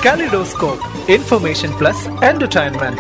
Kaleidoscope, information plus entertainment.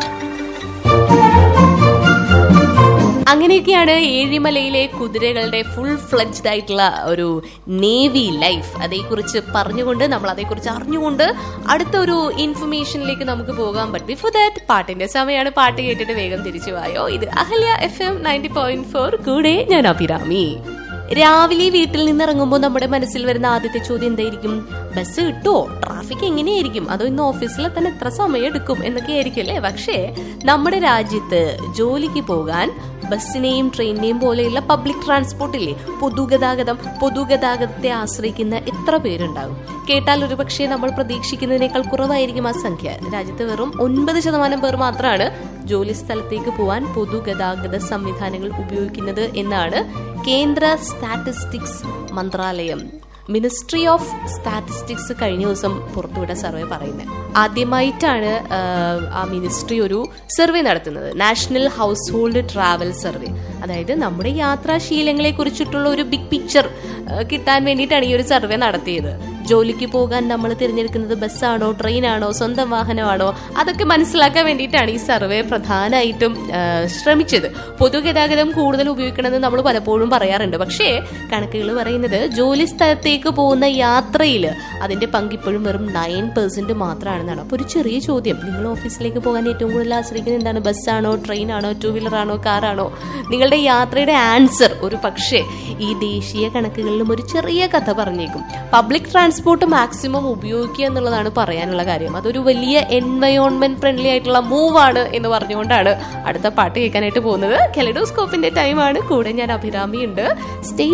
അങ്ങനെയൊക്കെയാണ് ഏഴിമലയിലെ കുതിരകളുടെ full fledged ആയിട്ടുള്ള ഒരു നേവി ലൈഫ് അതേക്കുറിച്ച് പറഞ്ഞുകൊണ്ട് നമ്മൾ അതേക്കുറിച്ച് അറിഞ്ഞുകൊണ്ട് അടുത്ത ഒരു ഇൻഫർമേഷനിലേക്ക് നമുക്ക് പോകാൻ പറ്റും ബിഫോർ ദാറ്റ് പാട്ടിന്റെ സമയമാണ് പാട്ട് കേട്ടിട്ട് വേഗം തിരിച്ചു വായോ ഇത് Ahalya F M ninety point four കൂടെ ഞാൻ അഭിരാമി രാവിലെ വീട്ടിൽ നിന്ന് ഇറങ്ങുമ്പോൾ നമ്മുടെ മനസ്സിൽ വരുന്ന ആദ്യത്തെ ചോദ്യം എന്തായിരിക്കും ബസ് കിട്ടുമോ ട്രാഫിക് എങ്ങനെയായിരിക്കും അതോ ഇന്ന് ഓഫീസിൽ തന്നെ എത്ര സമയം എടുക്കും എന്നൊക്കെ ആയിരിക്കും അല്ലേ പക്ഷേ നമ്മുടെ രാജ്യത്ത് ജോലിക്ക് പോകാൻ ബസ്സിനെയും ട്രെയിനിനെയും പോലെയുള്ള പബ്ലിക് ട്രാൻസ്പോർട്ട് ഇല്ലേ പൊതുഗതാഗതം പൊതുഗതാഗതത്തെ ആശ്രയിക്കുന്ന എത്ര പേരുണ്ടാകും കേട്ടാൽ ഒരു പക്ഷേ നമ്മൾ പ്രതീക്ഷിക്കുന്നതിനേക്കാൾ കുറവായിരിക്കും ആ സംഖ്യ രാജ്യത്ത് വെറും ഒൻപത് ശതമാനം പേർ മാത്രമാണ് ജോലി സ്ഥലത്തേക്ക് പോകാൻ പൊതുഗതാഗത സംവിധാനങ്ങൾ ഉപയോഗിക്കുന്നത് എന്നാണ് കേന്ദ്ര സ്റ്റാറ്റിസ്റ്റിക്സ് മന്ത്രാലയം മിനിസ്ട്രി ഓഫ് സ്റ്റാറ്റിസ്റ്റിക്സ് കഴിഞ്ഞ ദിവസം പുറത്തുവിട്ട സർവേ പറയുന്നത് ആദ്യമായിട്ടാണ് ആ, ആ മിനിസ്ട്രി ഒരു സർവേ നടത്തുന്നത് national household travel survey അതായത് നമ്മുടെ യാത്രാശീലങ്ങളെ കുറിച്ചിട്ടുള്ള ഒരു ബിഗ് പിക്ചർ കിട്ടാൻ വേണ്ടിയിട്ടാണ് ഈ ഒരു സർവേ നടത്തിയത് ജോലിക്ക് പോകാൻ നമ്മൾ തിരഞ്ഞെടുക്കുന്നത് ബസ്സാണോ ട്രെയിനാണോ സ്വന്തം വാഹനമാണോ അതൊക്കെ മനസ്സിലാക്കാൻ വേണ്ടിയിട്ടാണ് ഈ സർവേ പ്രധാനമായിട്ടും ആ, ശ്രമിച്ചത് പൊതുഗതാഗതം കൂടുതൽ ഉപയോഗിക്കണമെന്ന് നമ്മൾ പലപ്പോഴും പറയാറുണ്ട് പക്ഷേ കണക്കുകൾ പറയുന്നത് ജോലി സ്ഥലത്തേക്ക് പോകുന്ന യാത്രയിൽ അതിന്റെ പങ്ക് ഇപ്പോഴും വെറും നയൻ പെർസെന്റ് മാത്രമാണെന്നാണ് അപ്പോൾ ഒരു ചെറിയ ചോദ്യം നിങ്ങൾ ഓഫീസിലേക്ക് പോകാൻ ഏറ്റവും കൂടുതൽ ആശ്രയിക്കുന്നത് എന്താണ് ബസ്സാണോ ട്രെയിനാണോ ടൂ വീലർ ആണോ കാറാണോ നിങ്ങളുടെ യാത്രയുടെ ആൻസർ ഒരു പക്ഷേ ഈ ദേശീയ കണക്കുകളിലും ഒരു ചെറിയ കഥ പറഞ്ഞേക്കും പബ്ലിക് ട്രാൻസ്പോർട്ട് മാക്സിമം ഉപയോഗിക്കുക എന്നുള്ളതാണ് പറയാനുള്ള കാര്യം അതൊരു വലിയ എൻവയോൺമെന്റ് ഫ്രണ്ട്ലി ആയിട്ടുള്ള മൂവ് ആണ് എന്ന് പറഞ്ഞുകൊണ്ടാണ് അടുത്ത പാട്ട് കേൾക്കാനായിട്ട് പോകുന്നത് കെലഡോസ്കോപ്പിന്റെ ടൈമാണ് കൂടെ ഞാൻ അഭിരാമി ഉണ്ട് സ്റ്റേ